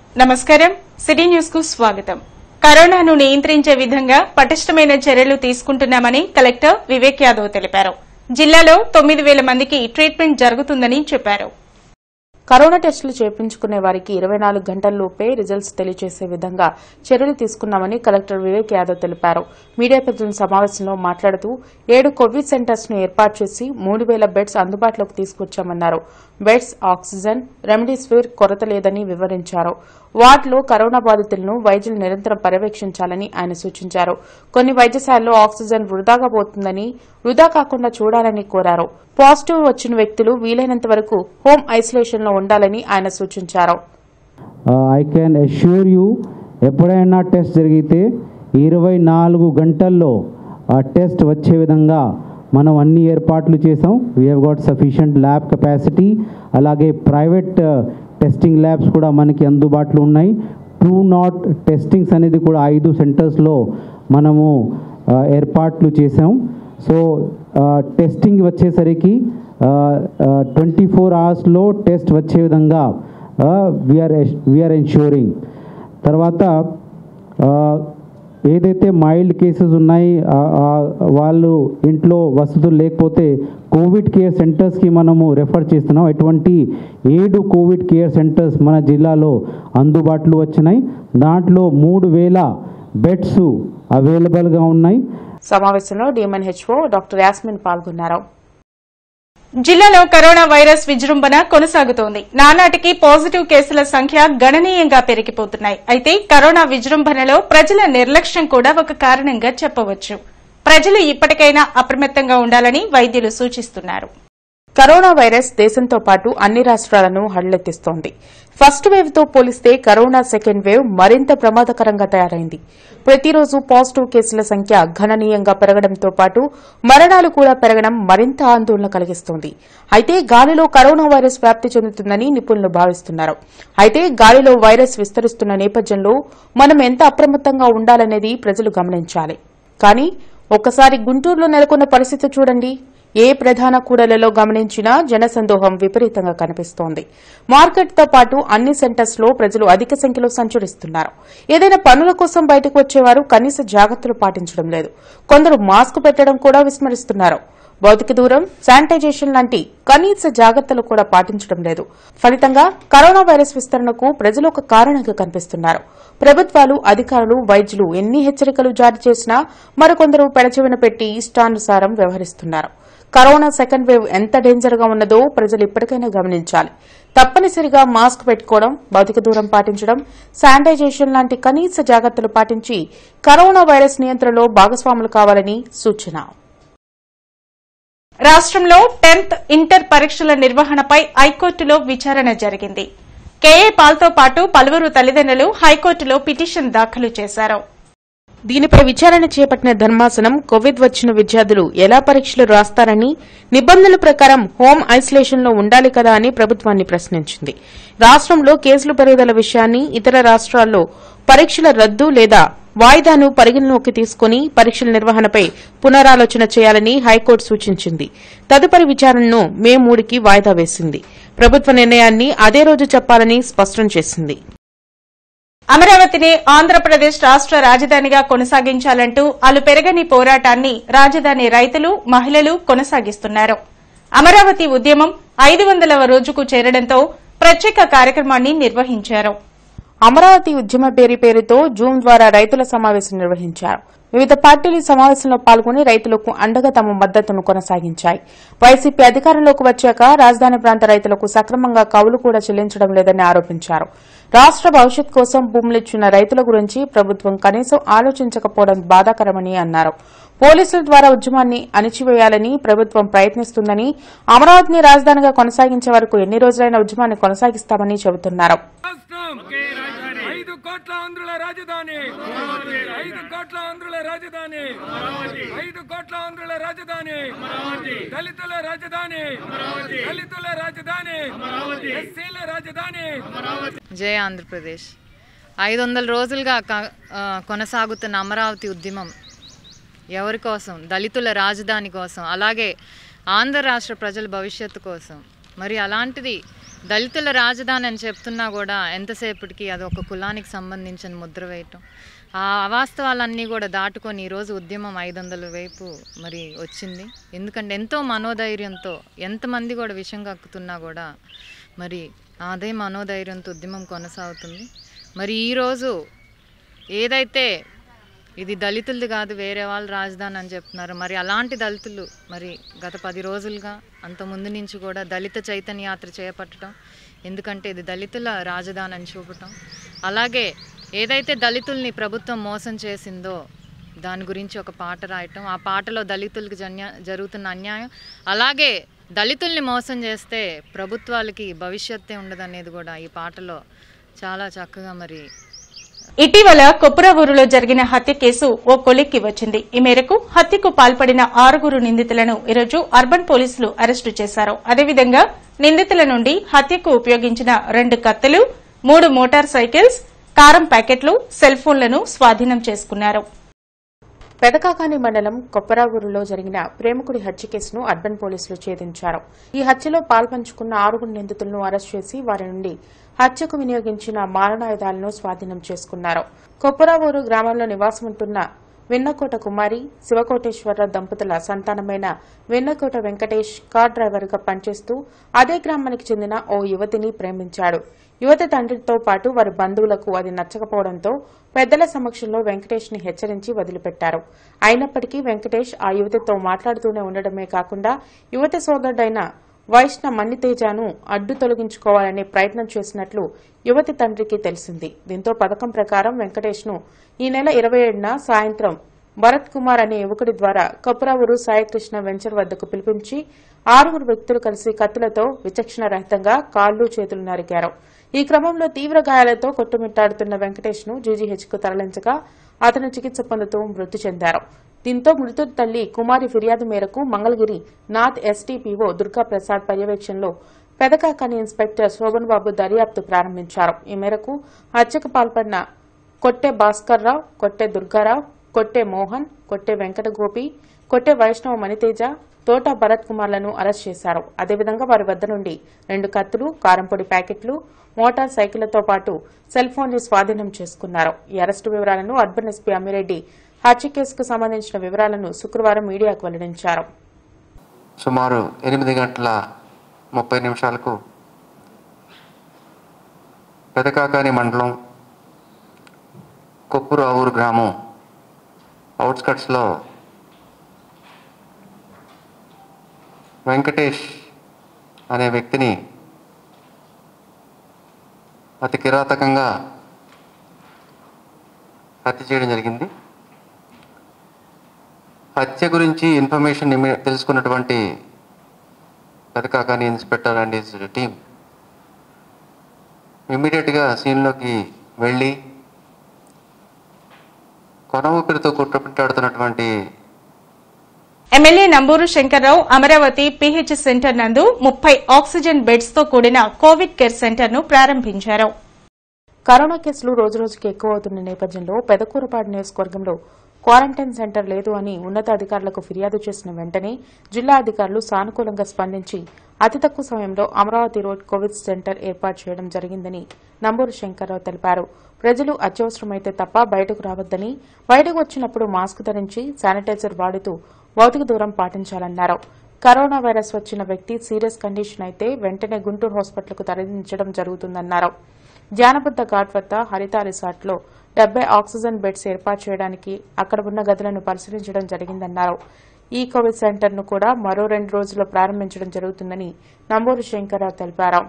నమస్కారం city news కు స్వాగతం కరోనాను నియంత్రించే విధంగా పటిష్టమైన చర్యలు తీసుకుంటున్నామని కలెక్టర్ వివేక్ యాదవ్ తెలిపారు జిల్లాలో తొమ్మిది వేల మందికి ట్రీట్మెంట్ జరుగుతుందని చెప్పారు కరోనా టెస్టులు చేయించుకునే వారికి ఇరవై నాలుగు గంటల్లోపే రిజల్ట్స్ తెలియజేసే విధంగా చర్యలు తీసుకున్నామని కలెక్టర్ వివేక్ యాదవ్ తెలిపారు మీడియా ప్రతినిధుల సమావేశంలో మాట్లాడుతూ ఏడు కోవిడ్ సెంటర్స్ ను ఏర్పాటు చేసి మూడు వేల బెడ్స్ అందుబాటులోకి తీసుకొచ్చామన్నారు బెడ్స్ ఆక్సిజన్ రెమ్డెసివిర్ కొరత లేదని వివరించారు వార్డులో కరోనా బాధితులను వైద్యులు నిరంతరం పర్యవేక్షించాలని ఆయన సూచించారు కొన్ని వైద్యశాలలో ఆక్సిజన్ వృధాగా పోతుందని వృధా కాకుండా చూడాలని కోరారు పాజిటివ్ వచ్చిన వ్యక్తులు వీలైనంత వరకు హోం ఐసోలేషన్ లో ఉండాలని ఆయన సూచించారు ఐ క్యాన్ అష్యూర్ యూ ఎప్పుడైనా టెస్ట్ జరిగితే ఇరవై నాలుగు గంటల్లో ఆ టెస్ట్ వచ్చే విధంగా మనం అన్ని ఏర్పాట్లు చేసాం we have got sufficient lab capacity అలాగే ప్రైవేట్ టెస్టింగ్ ల్యాబ్స్ కూడా మనకి అందుబాటులో ఉన్నాయి ట్రూ నాట్ టెస్టింగ్స్ అనేది కూడా ఐదు సెంటర్స్లో మనము ఆ, ఏర్పాట్లు చేసాం సో టెస్టింగ్ వచ్చేసరికి ట్వంటీ ఫోర్ అవర్స్లో టెస్ట్ వచ్చే విధంగా వీఆర్ వీఆర్ ఎన్ష్యూరింగ్ తర్వాత ఆ, ఏదైతే మైల్డ్ కేసెస్ ఉన్నాయి ఆ, ఆ, వాళ్ళు ఇంట్లో వసతులు లేకపోతే కోవిడ్ కేర్ సెంటర్స్కి మనము రెఫర్ చేస్తున్నాం ఎటువంటి ఏడు కోవిడ్ కేర్ సెంటర్స్ మన జిల్లాలో అందుబాటులో వచ్చినాయి దాంట్లో మూడు వేల బెడ్స్ అవైలబుల్గా ఉన్నాయి సమావేశంలో డిఎంఎన్హెచ్ఓ డాక్టర్ యాస్మిన్ పాల్గొన్నారు జిల్లాలో కరోనా వైరస్ విజృంభణ కొనసాగుతోంది నానాటికి పాజిటివ్ కేసుల సంఖ్య గణనీయంగా పెరిగిపోతున్నాయి అయితే కరోనా విజృంభణలో ప్రజల నిర్లక్ష్యం కూడా ఒక కారణంగా చెప్పవచ్చు ప్రజలు ఇప్పటికైనా అప్రమత్తంగా ఉండాలని వైద్యులు సూచిస్తున్నారు కరోనా వైరస్ దేశంతో పాటు అన్ని రాష్ట్రాలను హడలెత్తిస్తోంది ఫస్ట్ వేవ్ తో పోలిస్తే కరోనా సెకండ్ వేవ్ మరింత ప్రమాదకరంగా తయారైంది ప్రతిరోజు పాజిటివ్ కేసుల సంఖ్య గణనీయంగా పెరగడంతో పాటు మరణాలు కూడా పెరగడం మరింత ఆందోళన కలిగిస్తోంది అయితే గాలిలో కరోనా వైరస్ వ్యాప్తి చెందుతుందని నిపుణులు భావిస్తున్నారు అయితే గాలిలో వైరస్ విస్తరిస్తున్న నేపథ్యంలో మనం ఎంత అప్రమత్తంగా ఉండాలనేది ప్రజలు గమనించాలి కానీ ఒక్కసారి గుంటూరులో నెలకొన్న పరిస్థితి చూడండి ఏ ప్రధాన కూడలలో గమనించినా జనసందోహం విపరీతంగా కనిపిస్తోంది మార్కెట్తో పాటు అన్ని సెంటర్స్ లో ప్రజలు అధిక సంఖ్యలో సంచరిస్తున్నారు ఏదైనా పనుల కోసం బయటకు వచ్చేవారు కనీస జాగ్రత్తలు పాటించడం లేదు కొందరు మాస్క్ పెట్టడం కూడా విస్మరిస్తున్నారు భౌతిక దూరం శానిటైజేషన్ లాంటి కనీస జాగ్రత్తలు కూడా పాటించడం లేదు ఫలితంగా కరోనా వైరస్ విస్తరణకు ప్రజలు ఒక కారణంగా కనిపిస్తున్నారు ప్రభుత్వాలు అధికారులు వైద్యులు ఎన్ని హెచ్చరికలు జారీ చేసినా మరికొందరు పెడచెవిన పెట్టి ఇష్టానుసారం వ్యవహరిస్తున్నారు కరోనా సెకండ్ వేవ్ ఎంత డేంజర్ గా ఉన్నదో ప్రజలు ఇప్పటికైనా గమనించాలి తప్పనిసరిగా మాస్క్ పెట్టుకోవడం భౌతిక దూరం పాటించడం శానిటైజేషన్ లాంటి కనీస జాగ్రత్తలు పాటించి కరోనా వైరస్ నియంత్రణలో భాగస్వాములు కావాలని సూచన రాష్ట్రంలో టెన్త్ ఇంటర్ పరీక్షల నిర్వహణపై హైకోర్టులో విచారణ జరిగింది కేఏ పాల్తో పాటు పలువురు తల్లిదండ్రులు హైకోర్టులో పిటిషన్ దాఖలు చేశారు దీనిపై విచారణ చేపట్టిన ధర్మాసనం కోవిడ్ వచ్చిన విద్యార్థులు ఎలా పరీక్షలు రాస్తారని నిబంధనల ప్రకారం హోం ఐసోలేషన్ లో ఉండాలి కదా అని ప్రభుత్వాన్ని ప్రశ్నించింది రాష్ట్రంలో కేసుల పెరుగుదల విషయాన్ని ఇతర రాష్ట్రాల్లో పరీక్షల రద్దు లేదా వాయిదాను పరిగణలోకి తీసుకుని పరీక్షల నిర్వహణపై పునరాలోచన చేయాలని హైకోర్టు సూచించింది తదుపరి విచారణను మే మూడుకి వాయిదా వేసింది ప్రభుత్వ నిర్ణయాన్ని అదే రోజు చెప్పాలని స్పష్టం చేసింది అమరావతిని ఆంధ్రప్రదేశ్ రాష్ట్ర రాజధానిగా కొనసాగించాలంటూ అలు పెరగని పోరాటాన్ని రాజధాని రైతులు మహిళలు కొనసాగిస్తున్నారు అమరావతి ఉద్యమం ఐదు వందలవ రోజుకు చేరడంతో ప్రత్యేక కార్యక్రమాన్ని నిర్వహించారు అమరావతి ఉద్యమ పేరు పేరుతో జూమ్ ద్వారా రైతుల సమావేశం నిర్వహించారు వివిధ పార్టీలు ఈ సమావేశంలో పాల్గొని రైతులకు అండగా తమ మద్దతును కొనసాగించాయి వైసీపీ అధికారంలోకి వచ్చాక రాజధాని ప్రాంత రైతులకు సక్రమంగా కౌలు కూడా చెల్లించడం లేదని ఆరోపించారు రాష్ట భవిష్యత్ కోసం భూములిచ్చిన రైతుల గురించి ప్రభుత్వం కనీసం ఆలోచించకపోవడం బాధాకరమని అన్నారు పోలీసుల ద్వారా ఉద్యమాన్ని అణిచివేయాలని ప్రభుత్వం ప్రయత్నిస్తుందని అమరావతిని రాజధానిగా కొనసాగించే వరకు ఎన్ని రోజులైన ఉద్యమాన్ని కొనసాగిస్తామని చెబుతున్నారు రాష్ట్రం ఐదు కోట్ల ఆంధ్రుల రాజధాని ఐదు కోట్ల ఆంధ్రుల రాజధాని ఐదు కోట్ల ఆంధ్రుల రాజధాని దళితుల రాజధాని దళితుల రాజధాని ఎస్సీల రాజధాని జై ఆంధ్రప్రదేశ్ ఐదు వందల రోజులుగా క- ఆ, కొనసాగుతున్న అమరావతి ఉద్యమం ఎవరి కోసం దళితుల రాజధాని కోసం అలాగే ఆంధ్ర రాష్ట్ర ప్రజల భవిష్యత్తు కోసం మరి అలాంటిది దళితుల రాజధాని అని చెప్తున్నా కూడా ఎంతసేపటికి అది ఒక కులానికి సంబంధించిన ముద్ర వేయటం ఆ అవాస్తవాలన్నీ కూడా దాటుకొని ఈరోజు ఉద్యమం ఐదు వందల వైపు మరి వచ్చింది ఎందుకంటే ఎంతో మనోధైర్యంతో ఎంతమంది కూడా విషం కక్కుతున్నా కూడా మరి అదే మనోధైర్యంతో ఉద్యమం కొనసాగుతుంది మరి ఈరోజు ఏదైతే ఇది దళితులది కాదు వేరే వాళ్ళ రాజధాని అని చెప్తున్నారు మరి అలాంటి దళితులు మరి గత పది రోజులుగా అంత ముందు నుంచి కూడా దళిత చైతన్య యాత్ర చేపట్టడం ఎందుకంటే ఇది దళితుల రాజధాని అని చూపటం అలాగే ఏదైతే దళితుల్ని ప్రభుత్వం మోసం చేసిందో దాని గురించి ఒక పాట రాయటం ఆ పాటలో దళితులకు జన్య జరుగుతున్న అన్యాయం అలాగే దళితుల్ని మోసం చేస్తే ప్రభుత్వాలకి భవిష్యత్తే ఉండదనేది కూడా ఈ పాటలో చాలా చక్కగా మరి ఇటీవల కొప్పురవూరులో జరిగిన హత్య కేసు ఓ కొలిక్కి వచ్చింది ఈ మేరకు హత్యకు పాల్పడిన ఆరుగురు నిందితులను ఈరోజు అర్బన్ పోలీసులు అరెస్టు చేశారు అదేవిధంగా నిందితుల నుండి హత్యకు ఉపయోగించిన రెండు కత్తులు మూడు మోటార్ సైకిల్స్ కారం ప్యాకెట్లు సెల్ ఫోన్లను స్వాధీనం చేసుకున్నారు పెదకాకాని మండలం కొప్పరావూరులో జరిగిన ప్రేమికుడి హత్య కేసును అర్బన్ పోలీసులు ఛేదించారు ఈ హత్యలో పాల్పంచుకున్న ఆరుగురు నిందితులను అరెస్ట్ చేసి వారి నుండి హత్యకు వినియోగించిన మారణాయుధాలను స్వాధీనం చేసుకున్నారు కొప్పరావూరు గ్రామంలో నివాసముంటున్న వెన్నకోట కుమారి శివకోటేశ్వరరావు దంపతుల సంతానమైన వెన్నకోట వెంకటేష్ కార్ డ్రైవర్గా పనిచేస్తూ అదే గ్రామానికి చెందిన ఓ యువతిని ప్రేమించాడు యువతి తండ్రితో పాటు వారి బంధువులకు అది నచ్చకపోవడంతో పెద్దల సమక్షంలో వెంకటేష్ ని హెచ్చరించి వదిలిపెట్టారు అయినప్పటికీ వెంకటేష్ ఆ యువతితో మాట్లాడుతూనే ఉండడమే కాకుండా యువతి సోదరుడైన వైష్ణ మన్నితేజను అడ్డు తొలగించుకోవాలనే ప్రయత్నం చేసినట్లు యువతి తండ్రికి తెలిసింది దీంతో పథకం ప్రకారం వెంకటేష్ ను ఈ నెల ఇరవై ఏడున సాయంత్రం భరత్ కుమార్ అనే యువకుడి ద్వారా కపురావూరు సాయికృష్ణ వెంచర్ వద్దకు పిలిపించి ఆరుగురు వ్యక్తులు కలిసి కత్తులతో విచక్షణ రహితంగా కాళ్లు చేతులు నరికారు ఈ క్రమంలో తీవ్ర గాయాలతో కొట్టుమిట్టాడుతున్న వెంకటేష్ ను జీజీహెచ్ కు తరలించగా అతను చికిత్స పొందుతూ మృతి చెందారు దీంతో మృతుడి తల్లి కుమారి ఫిర్యాదు మేరకు మంగళగిరి నాథ్ ఎస్టీపీఓ దుర్గాప్రసాద్ పర్యవేక్షణలో పెదకాకాని ఇన్స్పెక్టర్ శోభన్ బాబు దర్యాప్తు ప్రారంభించారు ఈ మేరకు హత్యకు పాల్పడిన కొట్టె భాస్కర్రావు కొట్టె దుర్గారావు కొట్టె మోహన్ కొట్టె వెంకట గోపి కొట్టె వైష్ణవ మణితేజ తోట భరత్ కుమార్లను అరెస్ట్ చేశారు అదేవిధంగా వారి వద్ద నుండి రెండు కత్తులు కారంపొడి ప్యాకెట్లు మోటార్ సైకిళ్లతో పాటు సెల్ ఫోన్ ని స్వాధీనం చేసుకున్నారు ఈ అరెస్టు వివరాలను అర్బన్ ఎస్పీ అమ్మిరెడ్డి హత్య కేసుకు సంబంధించిన వివరాలను శుక్రవారం మీడియాకు వెల్లడించారు సుమారు ఎనిమిది గంటల ముప్పై నిమిషాలకు పెదకాకాని మండలం కొప్పురు ఆవూరు గ్రామం అవుట్స్కట్స్లో వెంకటేష్ అనే వ్యక్తిని అతి కిరాతకంగా హత్య చేయడం జరిగింది హత్య గురించి ఇన్ఫర్మేషన్ ఇమ్మి- తెలుసుకున్నటువంటి Pedakakani inspector and his team ఇమ్మీడియట్గా సీన్లోకి వెళ్ళి కొన ఊపిరితో కుట్రపెట్టాడుతున్నటువంటి MLA Namburu Shankar Rao Amaravati PH centre నందు ముప్పై ఆక్సిజన్ బెడ్స్ తో కూడిన కోవిడ్ కేర్ సెంటర్ ను ప్రారంభించారు కరోనా కేసులు రోజురోజుకి ఎక్కువ అవుతున్న నేపథ్యంలో పెదకూరపాడు నియోజకవర్గంలో క్వారంటైన్ సెంటర్ లేదు అని ఉన్నతాధికారులకు ఫిర్యాదు చేసిన వెంటనే జిల్లా అధికారులు సానుకూలంగా స్పందించి అతి తక్కువ సమయంలో అమరావతి రోడ్ కోవిడ్ సెంటర్ ఏర్పాటు చేయడం జరిగిందని నంబూరు శంకర్రావు తెలిపారు ప్రజలు అత్యవసరమైతే తప్ప బయటకు రావద్దని బయటకు వచ్చినప్పుడు మాస్క్ ధరించి శానిటైజర్ వాడుతూ భౌతిక దూరం పాటించాలన్నారు కరోనా వైరస్ వచ్చిన వ్యక్తి సీరియస్ కండిషన్ అయితే వెంటనే గుంటూరు హాస్పిటల్కు తరలించడం జరుగుతుందన్నారు జానబుద్ధ ఘాట్ వద్ద హరిత రిసార్ట్లో డెబ్బై ఆక్సిజన్ బెడ్స్ ఏర్పాటు చేయడానికి అక్కడ ఉన్న గదులను పరిశీలించడం జరిగిందన్నారు ఈ కోవిడ్ సెంటర్ను కూడా మరో రెండు రోజుల్లో ప్రారంభించడం జరుగుతుందని నంబూరు శంకర్రావు తెలిపారు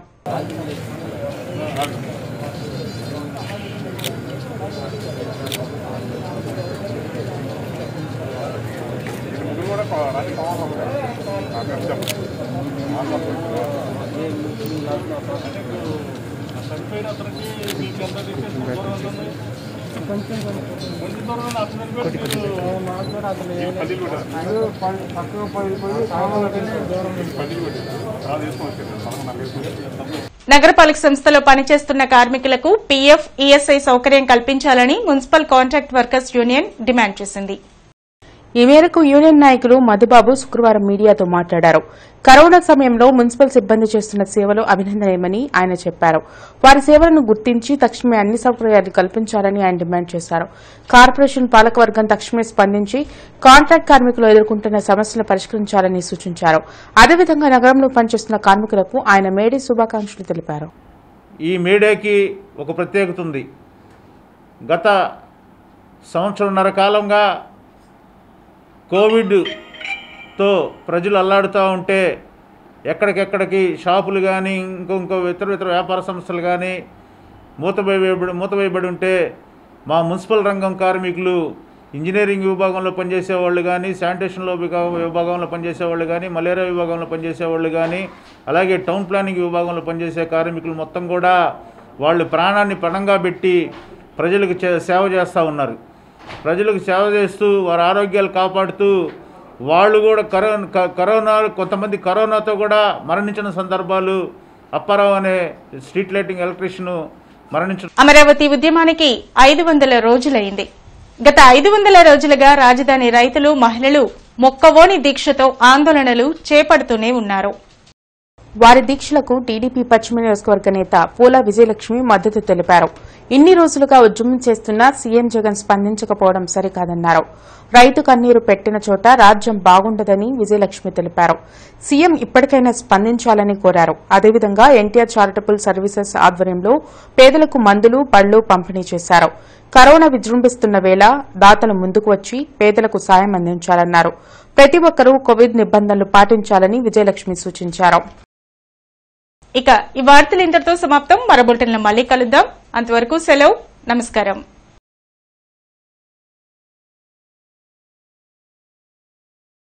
నగరపాలక సంస్థలో పనిచేస్తున్న కార్మికులకు పీఎఫ్ ఈఎస్ఐ సౌకర్యం కల్పించాలని municipal contract workers union demand చేసింది ఈ మేరకు యూనియన్ నాయకులు మధుబాబు శుక్రవారం మీడియాతో మాట్లాడారు కరోనా సమయంలో మున్సిపల్ సిబ్బంది చేస్తున్న సేవలు అభినందనీయమని ఆయన చెప్పారు వారి సేవలను గుర్తించి తక్షణమే అన్ని సౌకర్యాలు కల్పించాలని ఆయన డిమాండ్ చేశారు కార్పొరేషన్ పాలకవర్గం తక్షణమే స్పందించి కాంట్రాక్ట్ కార్మికులు ఎదుర్కొంటున్న సమస్యలను పరిష్కరించాలని సూచించారు అదేవిధంగా నగరంలో పనిచేస్తున్న కార్మికులకు ఆయన మేడే శుభాకాంక్షలు తెలిపారు ఈ మేడేకి ఒక ప్రత్యేకత ఉంది గత సంవత్సరంన్నర కాలంగా కోవిడ్తో ప్రజలు అల్లాడుతూ ఉంటే ఎక్కడికెక్కడికి షాపులు కానీ ఇంకో ఇంకో ఇతర ఇతర వ్యాపార సంస్థలు కానీ మూతవేయబడి మూతవేయబడి ఉంటే మా మున్సిపల్ రంగం కార్మికులు ఇంజనీరింగ్ విభాగంలో పనిచేసే వాళ్ళు కానీ శానిటేషన్లో విభా- విభాగంలో పనిచేసే వాళ్ళు కానీ మలేరియా విభాగంలో పనిచేసే వాళ్ళు కానీ అలాగే టౌన్ ప్లానింగ్ విభాగంలో పనిచేసే కార్మికులు మొత్తం కూడా వాళ్ళు ప్రాణాన్ని పణంగా పెట్టి ప్రజలకు చే- సేవ చేస్తూ ఉన్నారు ప్రజలకు సేవ చేస్తూ వారి ఆరోగ్యాలు కాపాడుతూ వాళ్ళు కూడా కరోనా క- కరోనా కొంతమంది కరోనాతో కూడా మరణించిన సందర్భాలు అప్పారావు అనే స్ట్రీట్ లైటింగ్ ఎలక్ట్రీషియన్ మరణించిన అమరావతి ఉద్యమానికి ఐదు వందల రోజులైంది గత ఐదు వందల రోజులుగా రాజధాని రైతులు మహిళలు మొక్కవోని దీక్షతో ఆందోళనలు చేపడుతూనే ఉన్నారు వారి దీక్షలకు టీడీపీ పశ్చిమ నియోజకవర్గ నేత పూల విజయలక్ష్మి మద్దతు తెలిపారు ఇన్ని రోజులుగా ఉద్యమం చేస్తున్నా సీఎం జగన్ స్పందించకపోవడం సరికాదన్నారు రైతు కన్నీరు పెట్టిన చోట రాజ్యం బాగుండదని విజయలక్ష్మి తెలిపారు సీఎం ఇప్పటికైనా స్పందించాలని కోరారు అదేవిధంగా ఎన్టీఆర్ చారిటబుల్ సర్వీసెస్ ఆధ్వర్యంలో పేదలకు మందులు పళ్లు పంపిణీ చేశారు కరోనా విజృంభిస్తున్న వేళ దాతలు ముందుకు వచ్చి పేదలకు సాయం అందించాలన్నారు ప్రతి ఒక్కరూ కోవిడ్ నిబంధనలు పాటించాలని విజయలక్ష్మి సూచించారు ఇక ఈ వార్తలు ఇంతటితో సమాప్తం మరో బులెటిన్లో మళ్ళీ కలుద్దాం అంతవరకు సెలవు నమస్కారం